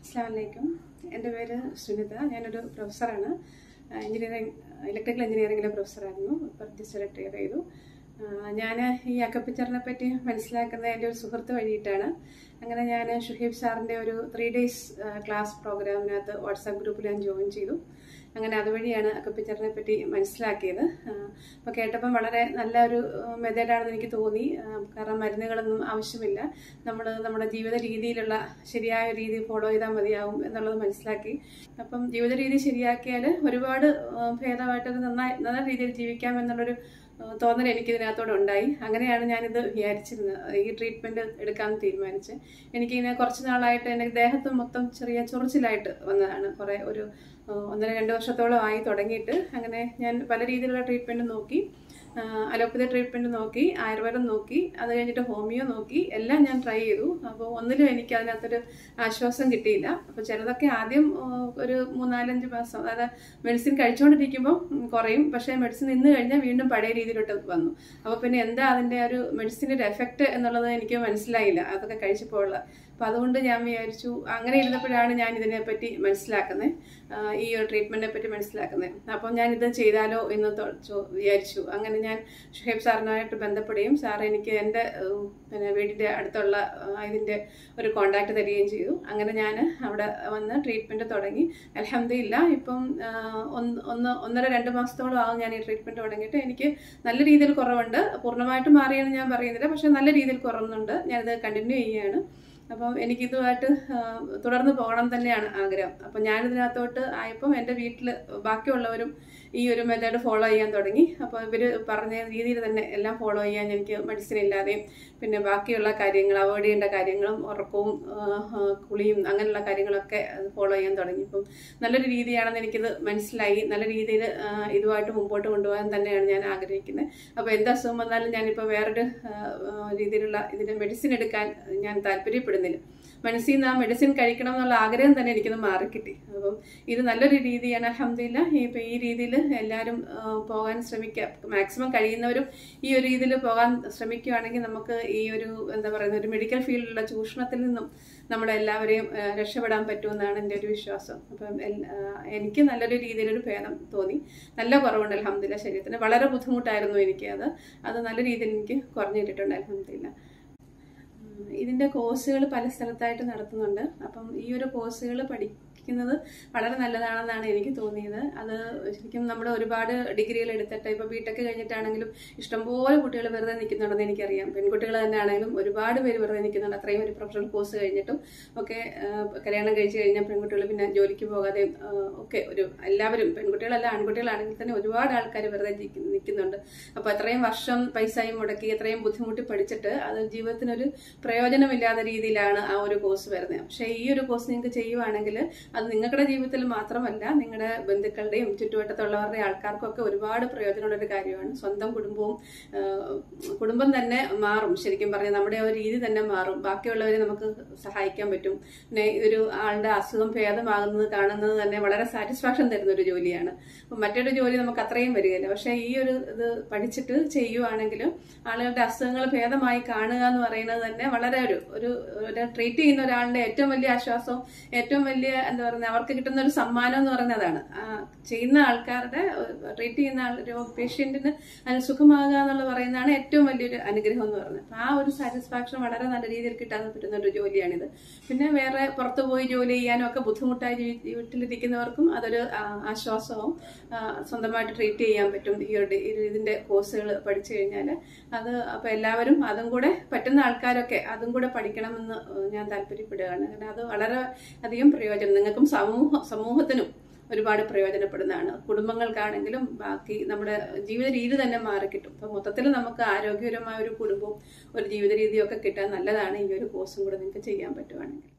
അസ്സാമലൈക്കും എൻ്റെ പേര് സുനിത ഞാനൊരു പ്രൊഫസറാണ് എഞ്ചിനീയറിംഗ് ഇലക്ട്രിക്കൽ എഞ്ചിനീയറിംഗിലെ പ്രൊഫസറായിരുന്നു ഇപ്പോൾ രജിസ്റ്റർ റിട്ടയർ ചെയ്തു ഞാൻ ഈ അക്കപ്പിച്ചറിനെ പറ്റി മനസ്സിലാക്കുന്നത് എൻ്റെ ഒരു സുഹൃത്ത് വഴിയിട്ടാണ് അങ്ങനെ ഞാൻ ഷുഹീബ് സാറിൻ്റെ ഒരു ത്രീ ഡേയ്സ് ക്ലാസ് പ്രോഗ്രാമിനകത്ത് വാട്സാപ്പ് ഗ്രൂപ്പിൽ ഞാൻ ജോയിൻ ചെയ്തു അങ്ങനെ അതുവഴിയാണ് അക്കപ്പിച്ചറിനെ പറ്റി മനസ്സിലാക്കിയത് അപ്പോൾ കേട്ടപ്പം വളരെ നല്ലൊരു മെത്തേഡാണെന്ന് എനിക്ക് തോന്നി കാരണം മരുന്നുകളൊന്നും ആവശ്യമില്ല നമ്മൾ നമ്മുടെ ജീവിത രീതിയിലുള്ള ശരിയായ രീതി ഫോളോ ചെയ്താൽ മതിയാവും എന്നുള്ളത് മനസ്സിലാക്കി അപ്പം ജീവിത രീതി ശരിയാക്കിയാൽ ഒരുപാട് ഭേദമായിട്ട് നന്നായി നല്ല രീതിയിൽ ജീവിക്കാം എന്നുള്ളൊരു തോന്നൽ എനിക്ക് ഇതിനകത്തോടെ ഉണ്ടായി അങ്ങനെയാണ് ഞാനിത് വിചാരിച്ചിരുന്നത് ഈ ട്രീറ്റ്മെൻറ്റ് എടുക്കാൻ തീരുമാനിച്ച് എനിക്കിങ്ങനെ കുറച്ച് നാളായിട്ട് എൻ്റെ ദേഹത്ത് മൊത്തം ചെറിയ ചൊറിച്ചിലായിട്ട് വന്നതാണ് കുറേ ഒരു ഒന്നര രണ്ട് വർഷത്തോളം ആയി തുടങ്ങിയിട്ട് അങ്ങനെ ഞാൻ പല രീതിയിലുള്ള ട്രീറ്റ്മെൻറ്റ് നോക്കി അലോപ്പതി ട്രീറ്റ്മെൻറ്റ് നോക്കി ആയുർവേദം നോക്കി അത് കഴിഞ്ഞിട്ട് ഹോമിയോ നോക്കി എല്ലാം ഞാൻ ട്രൈ ചെയ്തു അപ്പോൾ ഒന്നിലും എനിക്ക് അതിനകത്തൊരു ആശ്വാസം കിട്ടിയില്ല അപ്പോൾ ചിലതൊക്കെ ആദ്യം ഒരു മൂന്നാലഞ്ച് മാസം അതായത് മെഡിസിൻ കഴിച്ചുകൊണ്ടിരിക്കുമ്പോൾ കുറയും പക്ഷേ മെഡിസിൻ നിന്ന് കഴിഞ്ഞാൽ വീണ്ടും പഴയ രീതിയിലോട്ട് വന്നു അപ്പോൾ പിന്നെ എന്താ അതിൻ്റെ ഒരു മെഡിസിൻ്റെ ഒരു എഫക്റ്റ് എന്നുള്ളത് എനിക്ക് മനസ്സിലായില്ല അതൊക്കെ കഴിച്ചപ്പോൾ ഉള്ള അപ്പം അതുകൊണ്ട് ഞാൻ വിചാരിച്ചു അങ്ങനെ ഇരുന്നപ്പോഴാണ് ഞാൻ ഇതിനെപ്പറ്റി മനസ്സിലാക്കുന്നത് ഈ ഒരു ട്രീറ്റ്മെൻറ്റിനെ പറ്റി മനസ്സിലാക്കുന്നത് അപ്പം ഞാൻ ഇത് ചെയ്താലോ എന്ന് വിചാരിച്ചു അങ്ങനെ ഞാൻ ഷുഹേബ് സാറിനായിട്ട് ബന്ധപ്പെടുകയും സാർ എനിക്ക് എൻ്റെ പിന്നെ വീടിൻ്റെ അടുത്തുള്ള ഇതിൻ്റെ ഒരു കോണ്ടാക്ട് തരികയും ചെയ്തു അങ്ങനെ ഞാൻ അവിടെ വന്ന് ട്രീറ്റ്മെൻറ്റ് തുടങ്ങി അലഹമില്ല ഇപ്പം ഒന്ന് ഒന്ന് ഒന്നര രണ്ട് മാസത്തോളം ആകും ഞാൻ ഈ ട്രീറ്റ്മെൻറ്റ് തുടങ്ങിയിട്ട് എനിക്ക് നല്ല രീതിയിൽ കുറവുണ്ട് പൂർണ്ണമായിട്ട് മാറിയെന്ന് ഞാൻ പറയുന്നില്ല പക്ഷേ നല്ല രീതിയിൽ കുറവുന്നുണ്ട് ഞാനിത് കണ്ടിന്യൂ ചെയ്യുകയാണ് അപ്പം എനിക്കിതുമായിട്ട് തുടർന്ന് പോകണം തന്നെയാണ് ആഗ്രഹം അപ്പം ഞാനിതിനകത്തോട്ട് ആയപ്പം എൻ്റെ വീട്ടിൽ ബാക്കിയുള്ളവരും ഈ ഒരു മെത്തേഡ് ഫോളോ ചെയ്യാൻ തുടങ്ങി അപ്പോൾ ഇവർ പറഞ്ഞ രീതിയിൽ തന്നെ എല്ലാം ഫോളോ ചെയ്യാൻ എനിക്ക് മെഡിസിൻ ഇല്ലാതെയും പിന്നെ ബാക്കിയുള്ള കാര്യങ്ങൾ അവോയ്ഡ് ചെയ്യേണ്ട കാര്യങ്ങളും ഉറക്കവും കുളിയും അങ്ങനെയുള്ള കാര്യങ്ങളൊക്കെ ഫോളോ ചെയ്യാൻ തുടങ്ങി ഇപ്പം നല്ലൊരു രീതിയാണെന്ന് എനിക്കിത് മനസ്സിലായി നല്ല രീതിയിൽ ഇതുമായിട്ട് മുമ്പോട്ട് കൊണ്ടുപോകാൻ തന്നെയാണ് ഞാൻ ആഗ്രഹിക്കുന്നത് അപ്പോൾ എന്ത് അസുഖം വന്നാലും ഞാനിപ്പോൾ വേറൊരു രീതിയിലുള്ള ഇതിന് മെഡിസിൻ എടുക്കാൻ ഞാൻ താല്പര്യപ്പെടുന്നില്ല മനസ്സിൽ നിന്ന് ആ മെഡിസിൻ കഴിക്കണം എന്നുള്ള ആഗ്രഹം തന്നെ എനിക്കത് മാറിക്കിട്ടി അപ്പം ഇത് നല്ലൊരു രീതിയാണ് അഹമ്മദില്ല ഇപ്പം ഈ രീതിയിൽ എല്ലാവരും പോകാൻ ശ്രമിക്കുക മാക്സിമം കഴിയുന്നവരും ഈ ഒരു രീതിയിൽ പോകാൻ ശ്രമിക്കുകയാണെങ്കിൽ നമുക്ക് ഈ ഒരു എന്താ പറയുന്ന ഒരു മെഡിക്കൽ ഫീൽഡിലുള്ള ചൂഷണത്തിൽ നിന്നും നമ്മളെല്ലാവരെയും രക്ഷപ്പെടാൻ പറ്റുമെന്നാണ് എൻ്റെ ഒരു വിശ്വാസം അപ്പം എനിക്ക് നല്ലൊരു രീതിയിലൊരു ഭേദം തോന്നി നല്ല കുറവുണ്ട് അലഹമ്മദില്ല ശരീരത്തിന് വളരെ ബുദ്ധിമുട്ടായിരുന്നു എനിക്ക് അത് അത് നല്ല രീതിയിൽ എനിക്ക് കുറഞ്ഞിട്ടിട്ടുണ്ട് അലഹമ്മദില്ല ഇതിൻ്റെ കോഴ്സുകൾ പല സ്ഥലത്തായിട്ട് നടത്തുന്നുണ്ട് അപ്പം ഈ ഒരു കോഴ്സുകൾ പഠിക്കുന്നത് വളരെ നല്ലതാണെന്നാണ് എനിക്ക് തോന്നിയത് അത് ശരിക്കും നമ്മൾ ഒരുപാട് ഡിഗ്രികൾ എടുത്തിട്ട് ഇപ്പോൾ ബിടെക് കഴിഞ്ഞിട്ടാണെങ്കിലും ഇഷ്ടംപോലെ കുട്ടികൾ വെറുതെ നിൽക്കുന്നുണ്ടെന്ന് എനിക്കറിയാം പെൺകുട്ടികൾ തന്നെ ആണെങ്കിലും ഒരുപാട് പേര് വെറുതെ നിൽക്കുന്നുണ്ട് അത്രയും ഒരു പ്രൊഫഷണൽ കോഴ്സ് കഴിഞ്ഞിട്ടും ഒക്കെ കല്യാണം കഴിച്ച് കഴിഞ്ഞാൽ പെൺകുട്ടികൾ പിന്നെ ജോലിക്ക് പോകാതെ ഒക്കെ ഒരു എല്ലാവരും പെൺകുട്ടികളല്ല ആൺകുട്ടികളാണെങ്കിൽ തന്നെ ഒരുപാട് ആൾക്കാർ വെറുതെ നിൽക്കുന്നുണ്ട് അപ്പോൾ അത്രയും വർഷം പൈസയും മുടക്കി അത്രയും ബുദ്ധിമുട്ടി പഠിച്ചിട്ട് അത് ജീവിതത്തിനൊരു പ്രയോജനമില്ലാത്ത രീതിയിലാണ് ആ ഒരു കോഴ്സ് വരുന്നത് പക്ഷേ ഈ ഒരു കോഴ്സ് നിങ്ങൾക്ക് ചെയ്യുവാണെങ്കിൽ അത് നിങ്ങളുടെ ജീവിതത്തിൽ മാത്രമല്ല നിങ്ങളുടെ ബന്ധുക്കളുടെയും ചുറ്റുവട്ടത്തുള്ളവരുടെ ആൾക്കാർക്കൊക്കെ ഒരുപാട് പ്രയോജനമുള്ള ഒരു കാര്യമാണ് സ്വന്തം കുടുംബവും കുടുംബം തന്നെ മാറും ശരിക്കും പറഞ്ഞാൽ നമ്മുടെ ഒരു രീതി തന്നെ മാറും ബാക്കിയുള്ളവരെ നമുക്ക് സഹായിക്കാൻ പറ്റും പിന്നെ ഒരു ആളുടെ അസുഖം ഭേദമാകുന്നത് കാണുന്നത് തന്നെ വളരെ സാറ്റിസ്ഫാക്ഷൻ തരുന്ന ഒരു ജോലിയാണ് അപ്പം മറ്റൊരു ജോലി നമുക്ക് അത്രയും വരികയില്ല പക്ഷേ ഈ ഒരു ഇത് പഠിച്ചിട്ട് ചെയ്യുവാണെങ്കിൽ ആളുകളുടെ അസുഖങ്ങൾ ഭേദമായി കാണുക എന്ന് പറയുന്നത് തന്നെ വളരെ ഒരു ഒരു ട്രീറ്റ് ചെയ്യുന്ന ഒരാളുടെ ഏറ്റവും വലിയ ആശ്വാസവും ഏറ്റവും വലിയ എന്താ പറയുക അവർക്ക് കിട്ടുന്ന ഒരു സമ്മാനം എന്ന് പറയുന്നതാണ് ചെയ്യുന്ന ആൾക്കാരുടെ ട്രീറ്റ് ചെയ്യുന്ന ആൾ പേഷ്യന്റിന് അതിന് സുഖമാകുക എന്നുള്ള പറയുന്നതാണ് ഏറ്റവും വലിയൊരു അനുഗ്രഹം എന്ന് പറയുന്നത് അപ്പം ആ ഒരു സാറ്റിസ്ഫാക്ഷൻ വളരെ നല്ല രീതിയിൽ കിട്ടാൻ പറ്റുന്ന ഒരു ജോലിയാണിത് പിന്നെ വേറെ പുറത്തു പോയി ജോലി ചെയ്യാനും ഒക്കെ ബുദ്ധിമുട്ടായി വീട്ടിലിരിക്കുന്നവർക്കും അതൊരു ആശ്വാസവും സ്വന്തമായിട്ട് ട്രീറ്റ് ചെയ്യാൻ പറ്റും ഈ ഒരു ഇതിന്റെ കോഴ്സുകൾ പഠിച്ചു കഴിഞ്ഞാൽ അത് അപ്പോൾ എല്ലാവരും അതും കൂടെ പറ്റുന്ന ആൾക്കാരൊക്കെ അതും കൂടെ പഠിക്കണമെന്ന് ഞാൻ താല്പര്യപ്പെടുകയാണ് കാരണം അത് വളരെ അധികം പ്രയോജനം നിങ്ങൾക്കും സമൂഹ സമൂഹത്തിനും ഒരുപാട് പ്രയോജനപ്പെടുന്നതാണ് കുടുംബങ്ങൾക്കാണെങ്കിലും ബാക്കി നമ്മുടെ ജീവിത രീതി തന്നെ മാറിക്കിട്ടും അപ്പം മൊത്തത്തിൽ നമുക്ക് ആരോഗ്യപരമായ ഒരു കുടുംബവും ഒരു ജീവിത രീതിയും ഒക്കെ കിട്ടാൻ നല്ലതാണ് ഈ ഒരു കോഴ്സും കൂടെ നിങ്ങൾക്ക് ചെയ്യാൻ പറ്റുവാണെങ്കിൽ